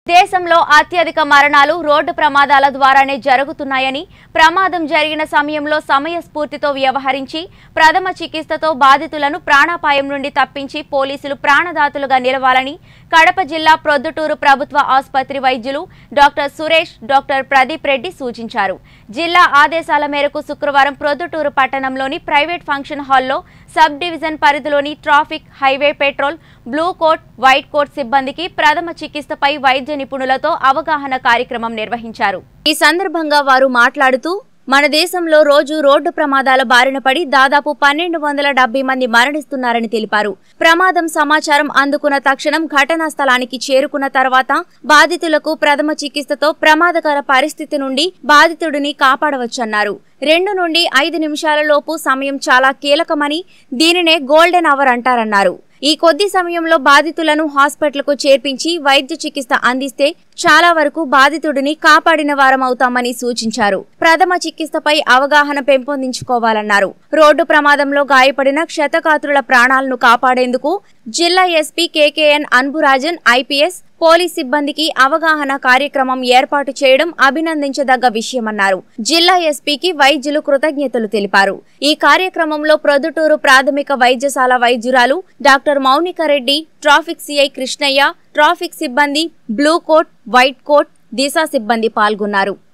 దేశంలో అత్యధిక మరణాలు రోడ్డు ప్రమాదాల ద్వారానే జరుగుతున్నాయని ప్రమాదం జరిగిన సమయంలో సమయస్ఫూర్తితో వ్యవహరించి ప్రథమ చికిత్సతో బాధితులను ప్రాణాపాయం నుండి తప్పించి పోలీసులు ప్రాణదాతులుగా నిలవాలని కడప జిల్లా ప్రొద్దుటూరు ప్రభుత్వ ఆసుపత్రి వైద్యులు డాక్టర్ సురేష్ డాక్టర్ ప్రదీప్ రెడ్డి సూచించారు జిల్లా ఆదేశాల మేరకు శుక్రవారం ప్రొద్దుటూరు పట్టణంలోని ప్రైవేట్ ఫంక్షన్ హాల్లో సబ్ డివిజన్ పరిధిలోని traffic highway patrol blue coat white coat సిబ్బందికి ప్రథమ చికిత్సపై వైద్య నిపుణులతో అవగాహన కార్యక్రమం నిర్వహించారు ఈ సందర్భంగా వారు మాట్లాడుతూ మన దేశంలో రోజు రోడ్డు ప్రమాదాల బారిన పడి దాదాపు పన్నెండు వందల డెబ్బై మంది మరణిస్తున్నారని తెలిపారు ప్రమాదం సమాచారం అందుకున్న తక్షణం ఘటనా స్థలానికి చేరుకున్న తర్వాత బాధితులకు ప్రథమ చికిత్సతో ప్రమాదకర పరిస్థితి నుండి బాధితుడిని కాపాడవచ్చన్నారు రెండు నుండి ఐదు నిమిషాల లోపు సమయం చాలా కీలకమని దీనినే గోల్డెన్ అవర్ అంటారన్నారు ఈ కొద్ది సమయంలో బాధితులను హాస్పిటల్కు చేర్పించి వైద్య చికిత్స అందిస్తే చాలా వరకు బాధితుడిని కాపాడిన వారం అవుతామని సూచించారు ప్రథమ చికిత్సపై అవగాహన పెంపొందించుకోవాలన్నారు రోడ్డు ప్రమాదంలో గాయపడిన క్షతగాత్రుల ప్రాణాలను కాపాడేందుకు జిల్లా SP KKN Anburajan IPS police సిబ్బందికి అవగాహన కార్యక్రమం ఏర్పాటు చేయడం అభినందించదగ్గ విషయమన్నారు జిల్లా ఎస్పీకి వైద్యులు కృతజ్ఞతలు తెలిపారు ఈ కార్యక్రమంలో ప్రొద్దుటూరు ప్రాథమిక వైద్యశాల వైద్యురాలు doctor Mounika Reddy traffic CI Krishnaiah traffic సిబ్బంది blue coat white coat Disha సిబ్బంది పాల్గొన్నారు